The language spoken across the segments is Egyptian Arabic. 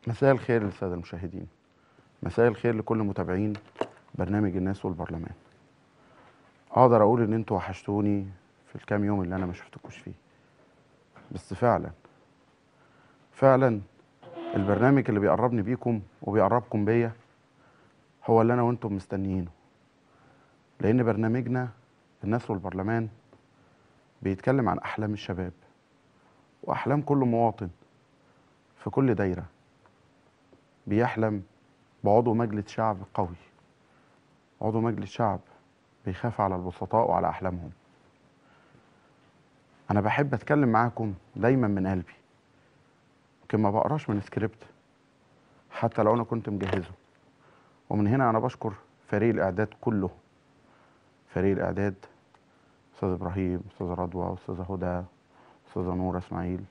مساء الخير للساده المشاهدين مساء الخير لكل متابعين برنامج الناس والبرلمان اقدر اقول ان انتوا وحشتوني في الكام يوم اللي انا ما شفتكوش فيه بس فعلا فعلا البرنامج اللي بيقربني بيكم وبيقربكم بيا هو اللي انا وانتم مستنيينه لان برنامجنا الناس والبرلمان بيتكلم عن احلام الشباب واحلام كل مواطن في كل دايره بيحلم بعضو مجلس شعب قوي عضو مجلس شعب بيخاف على البسطاء وعلى احلامهم انا بحب اتكلم معاكم دايما من قلبي يمكن ما بقراش من سكريبت حتى لو انا كنت مجهزه ومن هنا انا بشكر فريق الاعداد كله فريق الاعداد استاذ ابراهيم استاذ رضوى استاذه هدى استاذه نوره اسماعيل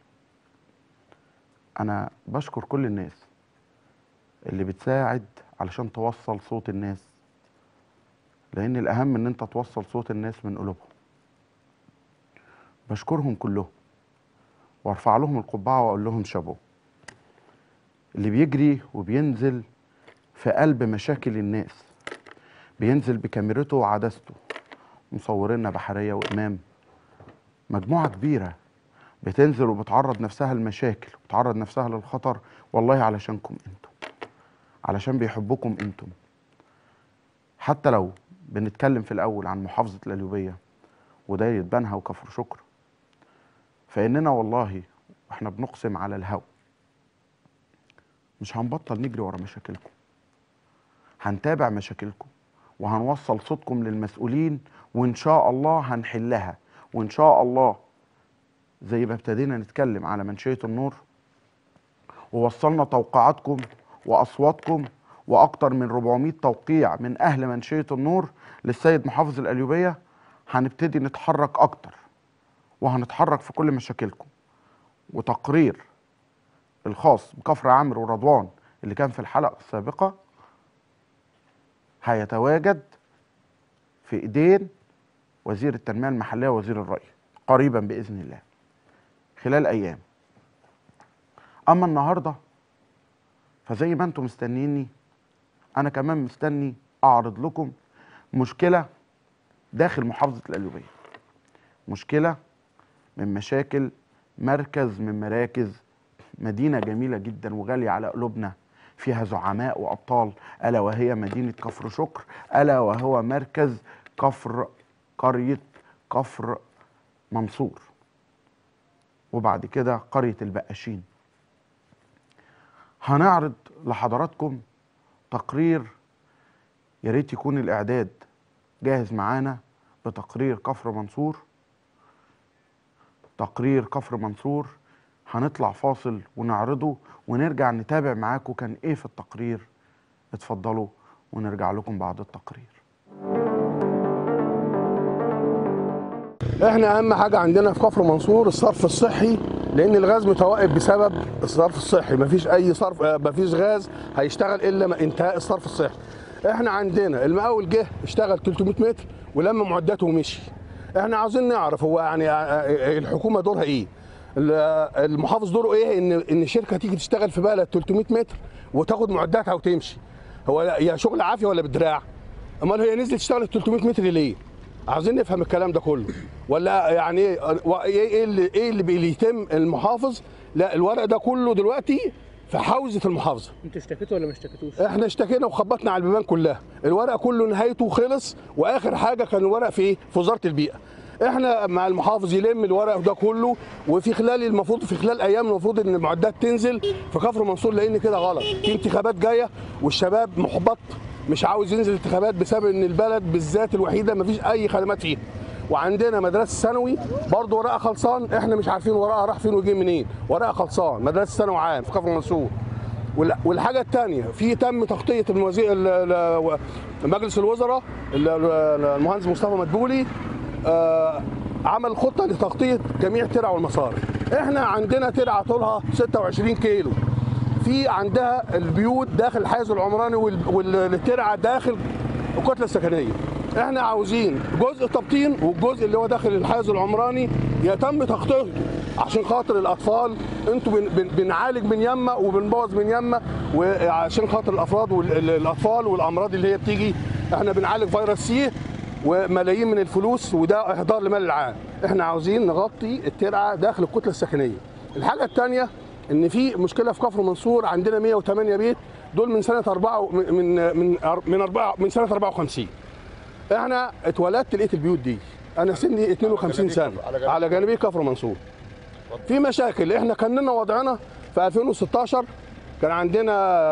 انا بشكر كل الناس اللي بتساعد علشان توصل صوت الناس لان الاهم ان انت توصل صوت الناس من قلوبهم بشكرهم كلهم وارفع لهم القبعه واقول لهم شابو اللي بيجري وبينزل في قلب مشاكل الناس بينزل بكاميرته وعدسته مصورينا بحريه وامام مجموعه كبيره بتنزل وبتعرض نفسها لمشاكل وبتعرض نفسها للخطر والله علشانكم انتم علشان بيحبوكم انتم حتى لو بنتكلم في الاول عن محافظه القليوبيه ودايره بنها وكفر شكر فاننا والله واحنا بنقسم على الهوى مش هنبطل نجري ورا مشاكلكم هنتابع مشاكلكم وهنوصل صوتكم للمسؤولين وان شاء الله هنحلها وان شاء الله زي ما ابتدينا نتكلم على منشيه النور ووصلنا توقعاتكم واصواتكم واكتر من 400 توقيع من اهل منشيه النور للسيد محافظ القليوبيه هنبتدي نتحرك اكتر وهنتحرك في كل مشاكلكم وتقرير الخاص بكفر عامر ورضوان اللي كان في الحلقه السابقه هيتواجد في ايدين وزير التنميه المحليه ووزير الري قريبا باذن الله خلال ايام اما النهارده فزي ما انتم مستنيني انا كمان مستني اعرض لكم مشكله داخل محافظه القليوبيه مشكله من مشاكل مركز من مراكز مدينه جميله جدا وغاليه على قلوبنا فيها زعماء وابطال الا وهي مدينه كفر شكر الا وهو مركز كفر قريه كفر منصور وبعد كده قريه البقاشين هنعرض لحضراتكم تقرير يا ريت يكون الاعداد جاهز معانا بتقرير كفر منصور تقرير كفر منصور هنطلع فاصل ونعرضه ونرجع نتابع معاكم كان ايه في التقرير اتفضلوا ونرجع لكم بعد التقرير احنا اهم حاجه عندنا في كفر منصور الصرف الصحي لان الغاز متوقف بسبب الصرف الصحي مفيش اي صرف آه، مفيش غاز هيشتغل الا ما انتهاء الصرف الصحي احنا عندنا المقاول جه اشتغل 300 متر ولم معداته ومشي احنا عاوزين نعرف هو يعني آه، آه، الحكومه دورها ايه ال- المحافظ دوره ايه ان ان شركه تيجي تشتغل في بلد 300 متر وتاخد معداتها وتمشي هو لا- يا شغل عافيه ولا بالدراع امال هي نزلت اشتغلت 300 متر ليه عاوزين نفهم الكلام ده كله ولا يعني ايه ايه إيه اللي ايه اللي بيتم المحافظ لا الورق ده كله دلوقتي في حوزه المحافظه انتوا اشتكيتوا ولا ما اشتكيتوش؟ احنا اشتكينا وخبطنا على البيبان كلها الورق كله نهايته خلص واخر حاجه كان الورق في ايه في وزاره البيئه احنا مع المحافظ يلم الورق ده كله وفي خلال المفروض في خلال ايام المفروض ان المعدات تنزل في كفر منصور لان كده غلط في انتخابات جايه والشباب محبط مش عاوز ينزل انتخابات بسبب ان البلد بالذات الوحيده ما فيش اي خدمات فيها وعندنا مدرسه ثانوي برضه ورقها خلصان احنا مش عارفين ورقها راح فين وجه منين ورقها خلصان مدرسه ثانوي عام في كفر منصور وال- والحاجه الثانيه في تم تغطيه الموازي ال- ال- مجلس الوزراء ال- ال- المهندس مصطفى مدبولي آه، عمل خطه لتغطيه جميع ترع والمصاري احنا عندنا ترعه طولها 26 كيلو في عندها البيوت داخل الحيز العمراني وال- والترعه داخل الكتله السكنيه احنا عاوزين جزء تبطين والجزء اللي هو داخل الحيز العمراني يتم تغطيته عشان خاطر الاطفال انتوا بن بن بنعالج من يمه وبنبوظ من يمه وعشان خاطر الافراد والاطفال والامراض اللي هي بتيجي احنا بنعالج فيروس سي وملايين من الفلوس وده اهدار لمال العام احنا عاوزين نغطي الترعه داخل الكتله السكنيه الحاجه الثانيه ان في مشكله في كفر منصور عندنا 108 بيت دول من سنه 4 من من من 4 من سنه 54 احنا اتولدت لقيت البيوت دي انا سني 52 سنه على جانبي كفر منصور في مشاكل احنا كان لنا وضعنا في 2016 كان عندنا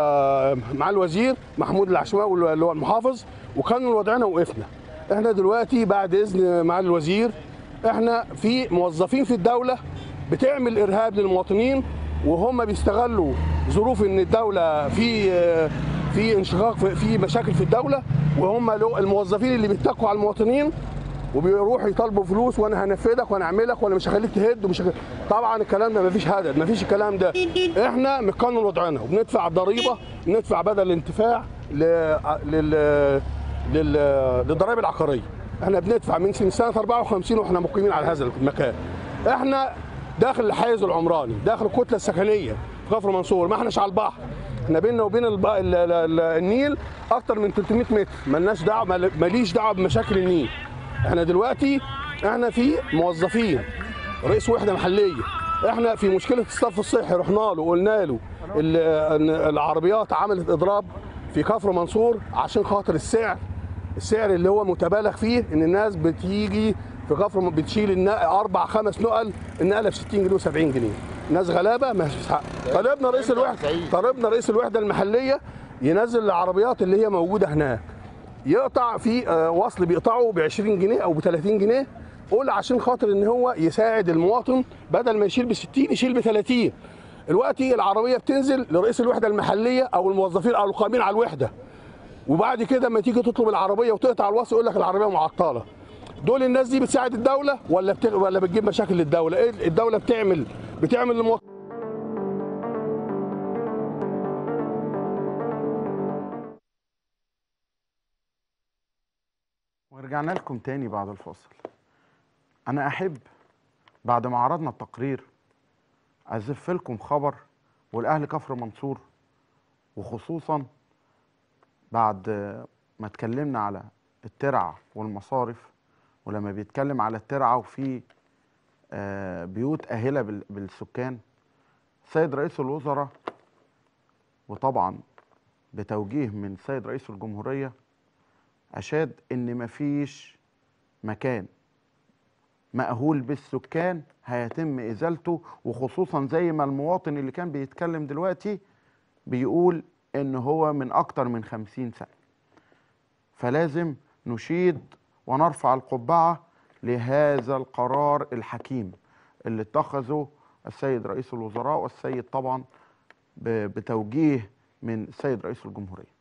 مع الوزير محمود العشماوي اللي هو المحافظ وكان وضعنا وقفنا احنا دلوقتي بعد اذن مع الوزير احنا في موظفين في الدوله بتعمل ارهاب للمواطنين وهم بيستغلوا ظروف ان الدوله في في انشقاق في- في مشاكل في الدوله وهم لو- الموظفين اللي بيتكوا على المواطنين وبيروحوا يطالبوا فلوس وانا هنفذك وانا اعملك وانا مش هخليك تهد ومش هخ... طبعا الكلام ده مفيش هدد مفيش الكلام ده احنا مقنن وضعنا وبندفع ضريبه بندفع بدل الانتفاع ل... لل... لل... للضرائب العقاريه احنا بندفع من سنه سنة 54 واحنا مقيمين على هذا المكان احنا داخل الحيز العمراني داخل الكتله السكنيه في كفر منصور ما احناش على البحر احنا بيننا وبين الب... ال... ال... ال... النيل اكتر من 300 متر ملناش دعوه مال- ماليش دعوه بمشاكل النيل احنا دلوقتي احنا في موظفين رئيس وحده محليه احنا في مشكله الصرف الصحي رحنا له وقلنا له ال- ان العربيات عملت اضراب في كفر منصور عشان خاطر السعر السعر اللي هو متبالغ فيه ان الناس بتيجي في كفر م- بتشيل النقل اربع خمس نقل النقله ب 60 جنيه و70 جنيه ناس غلابه ما فيش حق طلبنا رئيس الوحده طلبنا رئيس الوحده المحليه ينزل العربيات اللي هي موجوده هناك يقطع في آه، وصل بيقطعه ب 20 جنيه او ب 30 جنيه قول عشان خاطر ان هو يساعد المواطن بدل ما يشيل ب 60 يشيل ب 30 دلوقتي العربيه بتنزل لرئيس الوحده المحليه او الموظفين او القائمين على الوحده وبعد كده لما تيجي تطلب العربيه وتقطع الوصل يقول لك العربيه معطله دول الناس دي بتساعد الدوله ولا بت... ولا بتجيب مشاكل للدوله ايه الدوله بتعمل بتعمل للمواطن ورجعنا لكم تاني بعد الفاصل انا احب بعد ما عرضنا التقرير ازف لكم خبر والاهل كفر منصور وخصوصا بعد ما اتكلمنا على الترعه والمصارف ولما بيتكلم على الترعه وفي آه، بيوت اهله بال- بالسكان سيد رئيس الوزراء وطبعا بتوجيه من سيد رئيس الجمهوريه أشاد إن مفيش مكان مأهول بالسكان هيتم إزالته وخصوصا زي ما المواطن اللي كان بيتكلم دلوقتي بيقول إن هو من أكتر من خمسين سنة فلازم نشيد ونرفع القبعة لهذا القرار الحكيم اللي اتخذه السيد رئيس الوزراء والسيد طبعا ب- بتوجيه من السيد رئيس الجمهورية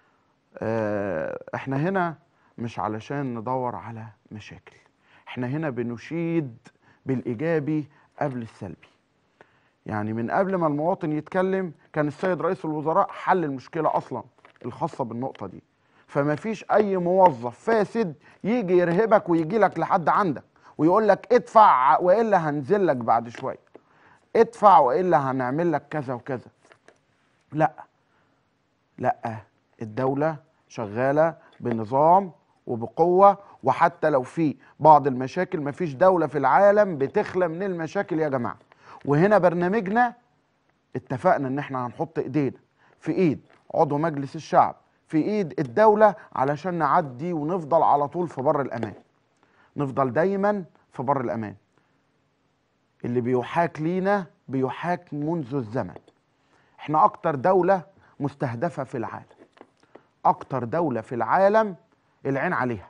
آه، احنا هنا مش علشان ندور على مشاكل احنا هنا بنشيد بالايجابي قبل السلبي يعني من قبل ما المواطن يتكلم كان السيد رئيس الوزراء حل المشكله اصلا الخاصه بالنقطه دي فما فيش اي موظف فاسد يجي يرهبك ويجي لك لحد عندك ويقول لك ادفع والا هنزل لك بعد شويه ادفع والا هنعمل لك كذا وكذا لا لا الدولة شغالة بنظام وبقوة وحتى لو في بعض المشاكل مفيش دولة في العالم بتخلى من المشاكل يا جماعة وهنا برنامجنا اتفقنا ان احنا هنحط ايدينا في ايد عضو مجلس الشعب في ايد الدولة علشان نعدي ونفضل على طول في بر الامان نفضل دايما في بر الامان اللي بيحاك لينا بيحاك منذ الزمن احنا اكتر دولة مستهدفة في العالم اكتر دولة في العالم العين عليها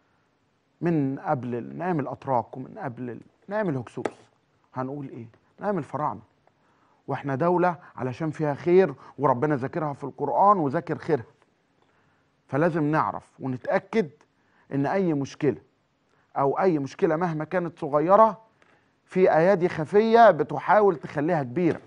من قبل نعمل اتراك ومن قبل نعمل هكسوس هنقول ايه نعمل فراعنة واحنا دولة علشان فيها خير وربنا ذاكرها في القرآن وذاكر خيرها فلازم نعرف ونتأكد ان اي مشكلة او اي مشكلة مهما كانت صغيرة في ايادي خفية بتحاول تخليها كبيرة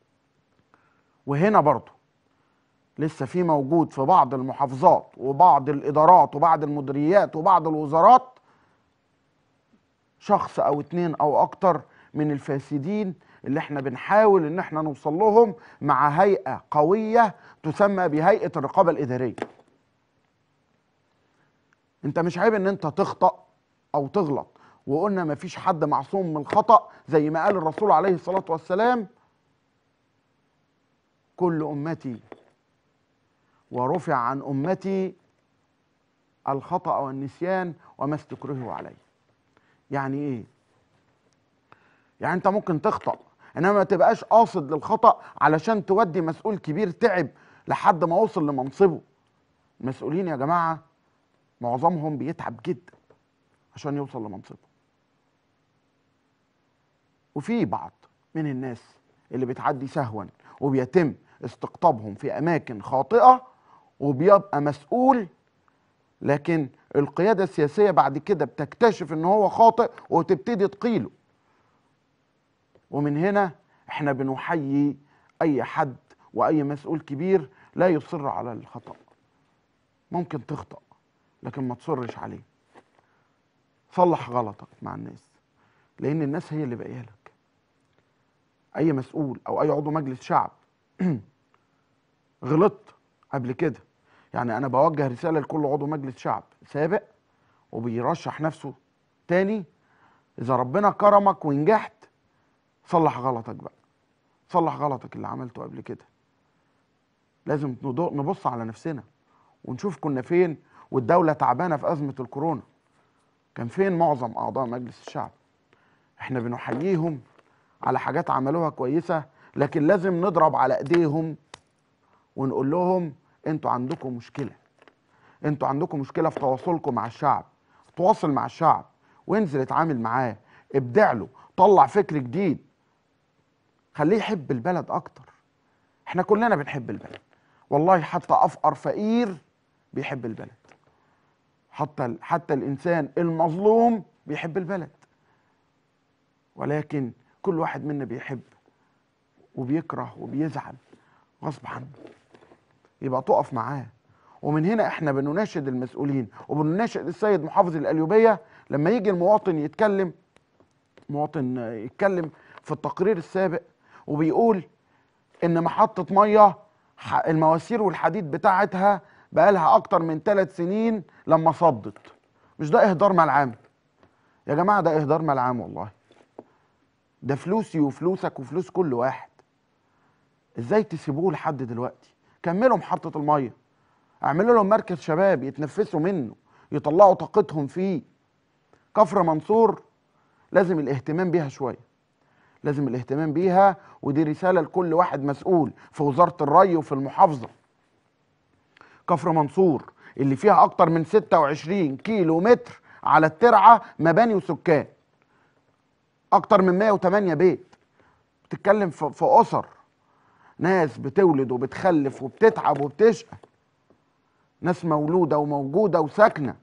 وهنا برضو لسه في موجود في بعض المحافظات وبعض الادارات وبعض المديريات وبعض الوزارات شخص او اتنين او اكتر من الفاسدين اللي احنا بنحاول ان احنا نوصل لهم مع هيئه قويه تسمى بهيئه الرقابه الاداريه انت مش عيب ان انت تخطأ او تغلط وقلنا مفيش حد معصوم من الخطأ زي ما قال الرسول عليه الصلاة والسلام كل أمتي ورفع عن أمتي الخطأ والنسيان وما استكرهوا عليه يعني ايه يعني انت ممكن تخطأ انما ما تبقاش قاصد للخطأ علشان تودي مسؤول كبير تعب لحد ما وصل لمنصبه المسؤولين يا جماعه معظمهم بيتعب جدا عشان يوصل لمنصبه وفي بعض من الناس اللي بتعدي سهوا وبيتم استقطابهم في اماكن خاطئه وبيبقى مسؤول لكن القياده السياسيه بعد كده بتكتشف ان هو خاطئ وتبتدي تقيله ومن هنا احنا بنحيي اي حد واي مسؤول كبير لا يصر على الخطا ممكن تخطأ لكن ما تصرش عليه صلح غلطك مع الناس لان الناس هي اللي باقيه لك اي مسؤول او اي عضو مجلس شعب غلطت قبل كده يعني انا بوجه رساله لكل عضو مجلس شعب سابق وبيرشح نفسه تاني اذا ربنا كرمك ونجحت صلح غلطك بقى صلح غلطك اللي عملته قبل كده لازم ندو- نبص على نفسنا ونشوف كنا فين والدولة تعبانة في أزمة الكورونا كان فين معظم أعضاء مجلس الشعب احنا بنحييهم على حاجات عملوها كويسة لكن لازم نضرب على ايديهم ونقول لهم انتوا عندكم مشكلة انتوا عندكم مشكلة في تواصلكم مع الشعب تواصل مع الشعب وانزل اتعامل معاه ابدع له طلع فكر جديد خليه يحب البلد اكتر احنا كلنا بنحب البلد والله حتى افقر فقير بيحب البلد حتى ال- حتى الانسان المظلوم بيحب البلد ولكن كل واحد منا بيحب وبيكره وبيزعل غصب عنه يبقى تقف معاه ومن هنا احنا بنناشد المسؤولين وبنناشد السيد محافظ القليوبيه لما يجي المواطن يتكلم مواطن آه، يتكلم في التقرير السابق وبيقول ان محطه ميه ح- المواسير والحديد بتاعتها بقالها اكتر من ثلاث سنين لما صدت مش ده اهدار مال عام يا جماعه ده اهدار مال عام والله ده فلوسي وفلوسك وفلوس كل واحد ازاي تسيبوه لحد دلوقتي كملوا محطه الميه اعملوا لهم مركز شباب يتنفسوا منه يطلعوا طاقتهم فيه كفر منصور لازم الاهتمام بيها شويه لازم الاهتمام بيها ودي رساله لكل واحد مسؤول في وزاره الري وفي المحافظه كفر منصور اللي فيها اكتر من 26 كيلو متر على الترعه مباني وسكان اكتر من 108 بيت بتتكلم في, في اسر ناس بتولد وبتخلف وبتتعب وبتشقى ناس مولوده وموجوده وساكنه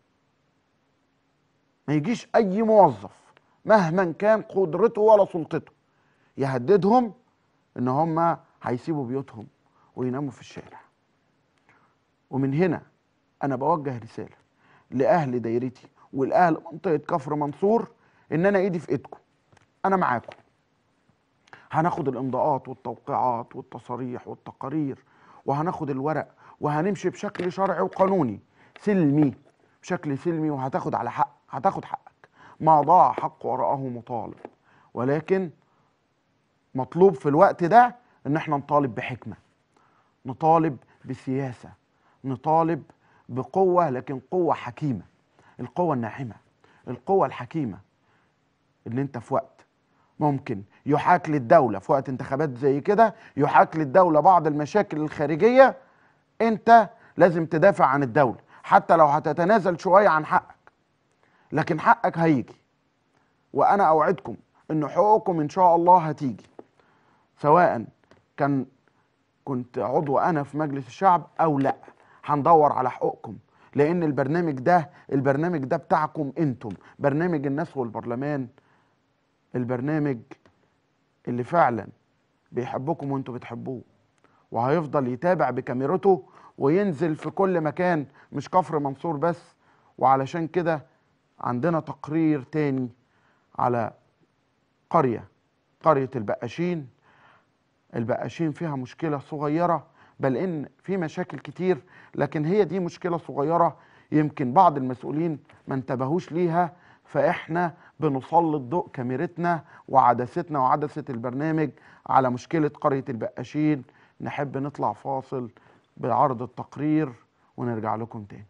ما يجيش اي موظف مهما كان قدرته ولا سلطته يهددهم ان هم هيسيبوا بيوتهم ويناموا في الشارع ومن هنا انا بوجه رساله لاهل دايرتي والاهل منطقه كفر منصور ان انا ايدي في ايدكم انا معاكم هناخد الامضاءات والتوقيعات والتصاريح والتقارير وهناخد الورق وهنمشي بشكل شرعي وقانوني سلمي بشكل سلمي وهتاخد على حق هتاخد حقك ما ضاع حق وراءه مطالب ولكن مطلوب في الوقت ده ان احنا نطالب بحكمه نطالب بسياسه نطالب بقوه لكن قوه حكيمه القوه الناعمه القوه الحكيمه ان انت في وقت ممكن يحاك للدوله في وقت انتخابات زي كده يحاك للدوله بعض المشاكل الخارجيه انت لازم تدافع عن الدوله حتى لو هتتنازل شويه عن حقك لكن حقك هيجي وانا اوعدكم ان حقوقكم ان شاء الله هتيجي سواء كان كنت عضو انا في مجلس الشعب او لا هندور على حقوقكم لان البرنامج ده البرنامج ده بتاعكم انتم برنامج الناس والبرلمان البرنامج اللي فعلا بيحبكم وانتوا بتحبوه وهيفضل يتابع بكاميرته وينزل في كل مكان مش كفر منصور بس وعلشان كده عندنا تقرير تاني على قريه قريه البقاشين البقاشين فيها مشكله صغيره بل ان في مشاكل كتير لكن هي دي مشكله صغيره يمكن بعض المسؤولين ما انتبهوش ليها فاحنا بنسلط ضوء كاميرتنا وعدستنا وعدسه البرنامج على مشكله قريه البقاشين نحب نطلع فاصل بعرض التقرير ونرجع لكم تاني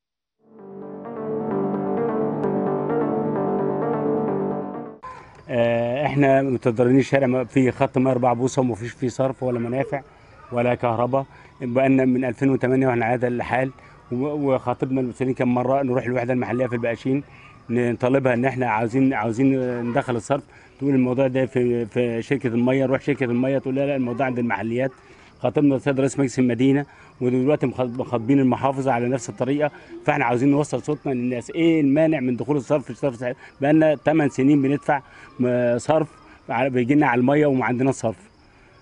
آه، احنا متضررين الشارع ما- في خط ميه 4 بوصه ومفيش فيه صرف ولا منافع ولا كهرباء بقالنا من 2008 واحنا على هذا الحال و- وخاطبنا المسؤولين كم مره نروح الوحده المحليه في البقاشين نطالبها ان احنا عاوزين عاوزين ندخل الصرف تقول الموضوع ده في في شركه الميه نروح شركه الميه تقول لا لا الموضوع عند المحليات خاطبنا السيد رئيس مجلس المدينه ودلوقتي مخاط- مخاطبين المحافظه على نفس الطريقه فاحنا عاوزين نوصل صوتنا للناس ايه المانع من دخول الصرف في الصرف بقالنا 8 سنين بندفع م- صرف على- بيجي لنا على الميه وما عندناش صرف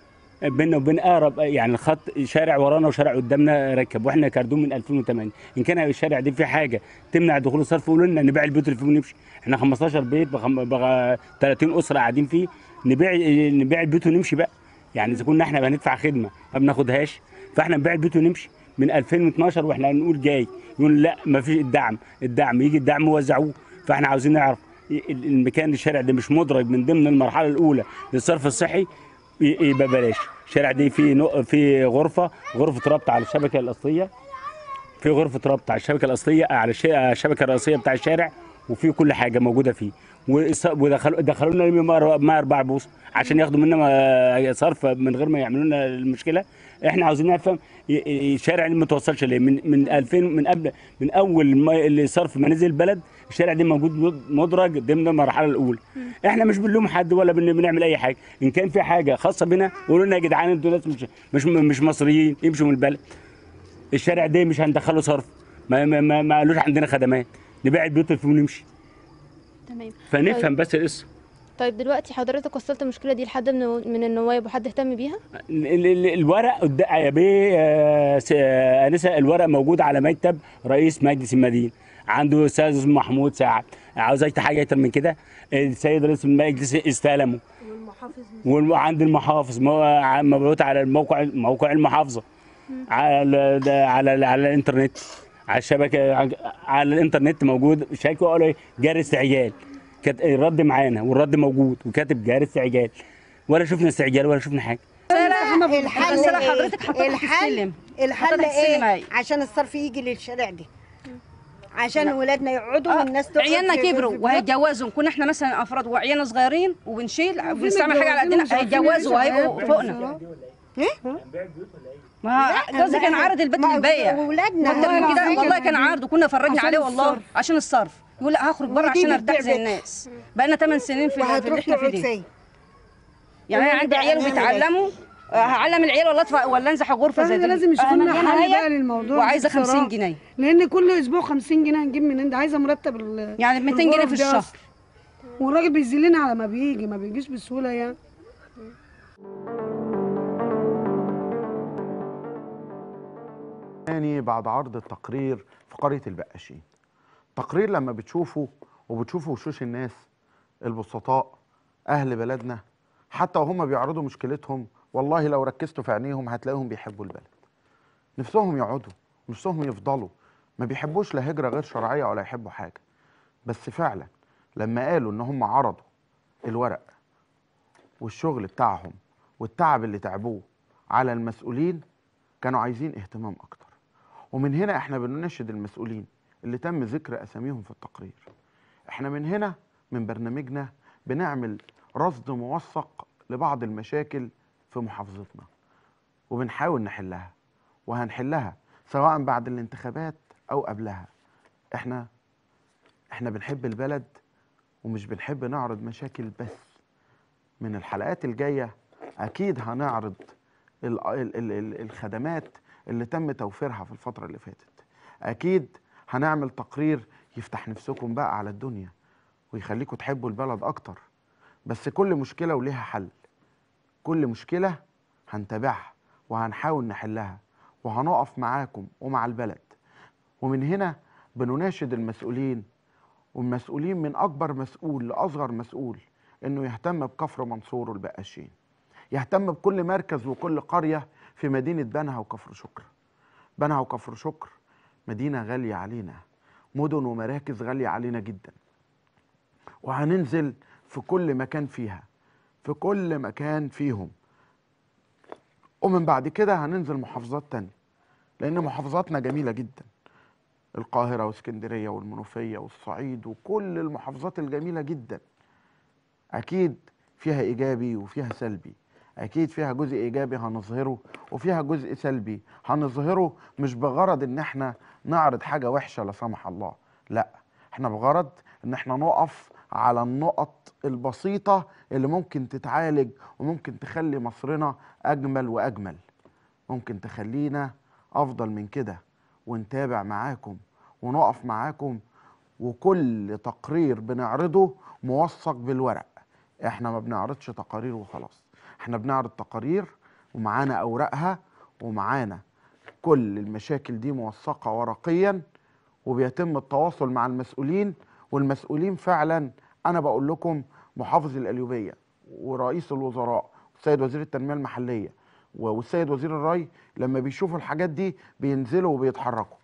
بيننا وبين اقرب يعني الخط شارع ورانا وشارع قدامنا ركب واحنا كاردون من 2008 ان كان الشارع دي فيه حاجه تمنع دخول الصرف قولوا لنا نبيع البيوت اللي فيه ونمشي احنا 15 بيت بخم... بغ... 30 اسره قاعدين فيه نبيع نبيع البيوت ونمشي بقى يعني اذا كنا احنا هندفع خدمه ما بناخدهاش فاحنا نبيع البيوت ونمشي من 2012 واحنا نقول جاي يقول لا ما فيش الدعم الدعم يجي الدعم وزعوه فاحنا عاوزين نعرف ال- المكان الشارع ده مش مدرج من ضمن المرحله الاولى للصرف الصحي ي- يبقى بلاش الشارع دي في نق... في غرفه غرفه ربط على الشبكه الاصليه في غرفه ربط على الشبكه الاصليه على الش- على الشبكه الرئيسيه بتاع الشارع وفي كل حاجه موجوده فيه والص- ودخلوا دخلوا لنا ميه ميه اربع بوص عشان ياخدوا منا ما- صرف من غير ما يعملوا لنا المشكله احنا عاوزين نفهم ي- ي- الشارع اللي ما توصلش ليه من من 2000 من قبل من اول ما اللي صرف ما نزل البلد الشارع ده موجود مدرج ضمن المرحله الاولى احنا مش بنلوم حد ولا بن- بنعمل اي حاجه ان كان في حاجه خاصه بنا قولوا لنا يا جدعان انتوا ناس مش مش مش مصريين امشوا من البلد الشارع ده مش هندخله صرف ما ما ما, ما قالوش عندنا خدمات نبيع البيوت اللي فيه ونمشي تمام فنفهم بس القصه طيب دلوقتي حضرتك وصلت المشكله دي لحد من من النواب وحد اهتم بيها ال- ال- الورق قد- يا بيه آه، س- آه، انسه الورق موجود على مكتب رئيس مجلس المدينه عنده استاذ محمود سعد عاوز اي حاجه اكتر من كده السيد رئيس المجلس استلمه وعند المحافظ مو- ع- مبعوث على الموقع موقع المحافظه على ده- على على الانترنت على الشبكه على الانترنت موجود شكوى قالوا إيه؟ جاري استعجال كانت الرد معانا والرد موجود وكاتب جاري استعجال ولا شفنا استعجال ولا شفنا حاجه الحل بس أنا إيه؟ حضرتك حطيتك في الحل السلم. الحل حطيتك في السلم ايه أهي. عشان الصرف يجي للشارع دي عشان ولادنا يقعدوا والناس تقعد عيالنا في- كبروا في- وهيتجوزوا كنا احنا مثلا افراد وعيالنا صغيرين وبنشيل بنستعمل حاجه على متجوزين قدنا ومش عارفين هيتجوزوا يعيشوا وهيبقوا حياتهم فوقنا بصراحة. ما لا، جوزي كان لا، عارض البيت ما- للبيع وولادنا اكتر من كده العظيم. والله كان عارض وكنا فرجنا عشان عليه والله الصرف. عشان الصرف يقول لا هخرج بره ودي عشان ارتاح بتبيع زي بيت. الناس بقالنا 8 سنين في في اللي وهتروح احنا فيه تقعد دي فين يعني انا عندي عيال بيتعلموا آه، هعلم العيال ولا اطفى ولا انزح غرفه زي فاحنا دي لازم يشوفوا لنا أنا حل هي بقى للموضوع وعايزه ده 50 بصراحة. جنيه لان كل اسبوع 50 جنيه هنجيب منين ده عايزه مرتب ال- يعني 200 جنيه الغرف في دي الشهر. أصلاً. والراجل بيذلنا على ما بيجي ما بيجيش بسهوله يعني تاني بعد عرض التقرير في قرية البقاشين تقرير لما بتشوفه وبتشوفوا وشوش الناس البسطاء أهل بلدنا حتى وهم بيعرضوا مشكلتهم والله لو ركزتوا في عينيهم هتلاقيهم بيحبوا البلد نفسهم يقعدوا نفسهم يفضلوا ما بيحبوش لا هجرة غير شرعية ولا يحبوا حاجة بس فعلا لما قالوا ان هم عرضوا الورق والشغل بتاعهم والتعب اللي تعبوه على المسؤولين كانوا عايزين اهتمام اكتر ومن هنا احنا بنناشد المسؤولين اللي تم ذكر اساميهم في التقرير احنا من هنا من برنامجنا بنعمل رصد موثق لبعض المشاكل في محافظتنا وبنحاول نحلها وهنحلها سواء بعد الانتخابات او قبلها احنا احنا بنحب البلد ومش بنحب نعرض مشاكل بس من الحلقات الجايه اكيد هنعرض ال ال ال ال الخدمات اللي تم توفيرها في الفتره اللي فاتت اكيد هنعمل تقرير يفتح نفسكم بقى على الدنيا ويخليكم تحبوا البلد اكتر بس كل مشكله وليها حل كل مشكله هنتابعها وهنحاول نحلها وهنقف معاكم ومع البلد ومن هنا بنناشد المسؤولين والمسؤولين من اكبر مسؤول لاصغر مسؤول انه يهتم بكفر منصور والبقاشين يهتم بكل مركز وكل قريه في مدينه بنها وكفر شكر بنها وكفر شكر مدينه غاليه علينا مدن ومراكز غاليه علينا جدا وهننزل في كل مكان فيها في كل مكان فيهم ومن بعد كده هننزل محافظات تانية لأن محافظاتنا جميلة جدا القاهرة واسكندرية والمنوفية والصعيد وكل المحافظات الجميلة جدا أكيد فيها إيجابي وفيها سلبي أكيد فيها جزء إيجابي هنظهره وفيها جزء سلبي هنظهره مش بغرض إن إحنا نعرض حاجة وحشة لا سمح الله لا إحنا بغرض إن إحنا نقف على النقط البسيطة اللي ممكن تتعالج وممكن تخلي مصرنا أجمل وأجمل ممكن تخلينا أفضل من كده ونتابع معاكم ونقف معاكم وكل تقرير بنعرضه موثق بالورق احنا ما بنعرضش تقارير وخلاص احنا بنعرض تقارير ومعانا اوراقها ومعانا كل المشاكل دي موثقة ورقيا وبيتم التواصل مع المسؤولين والمسؤولين فعلا انا بقول لكم محافظ القليوبية ورئيس الوزراء والسيد وزير التنمية المحلية والسيد وزير الري لما بيشوفوا الحاجات دي بينزلوا وبيتحركوا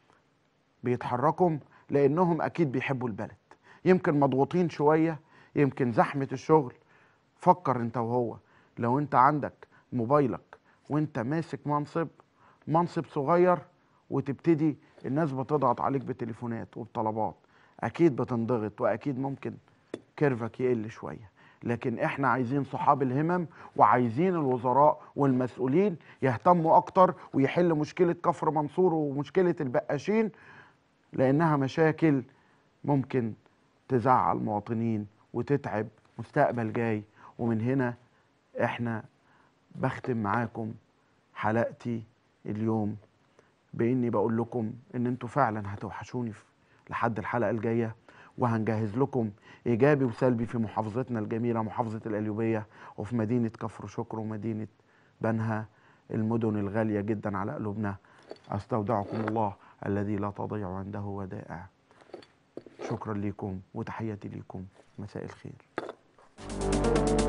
بيتحركوا لانهم اكيد بيحبوا البلد يمكن مضغوطين شويه يمكن زحمه الشغل فكر انت وهو لو انت عندك موبايلك وانت ماسك منصب منصب صغير وتبتدي الناس بتضغط عليك بتليفونات وبطلبات اكيد بتنضغط واكيد ممكن كيرفك يقل شويه لكن احنا عايزين صحاب الهمم وعايزين الوزراء والمسؤولين يهتموا اكتر ويحل مشكله كفر منصور ومشكله البقاشين لانها مشاكل ممكن تزعل مواطنين وتتعب مستقبل جاي ومن هنا احنا بختم معاكم حلقتي اليوم باني بقول لكم ان انتوا فعلا هتوحشوني في- لحد الحلقه الجايه وهنجهز لكم ايجابي وسلبي في محافظتنا الجميله محافظه القليوبيه وفي مدينه كفر شكر ومدينه بنها المدن الغاليه جدا على قلوبنا استودعكم الله الذي لا تضيع عنده ودائع شكرا لكم وتحياتي لكم مساء الخير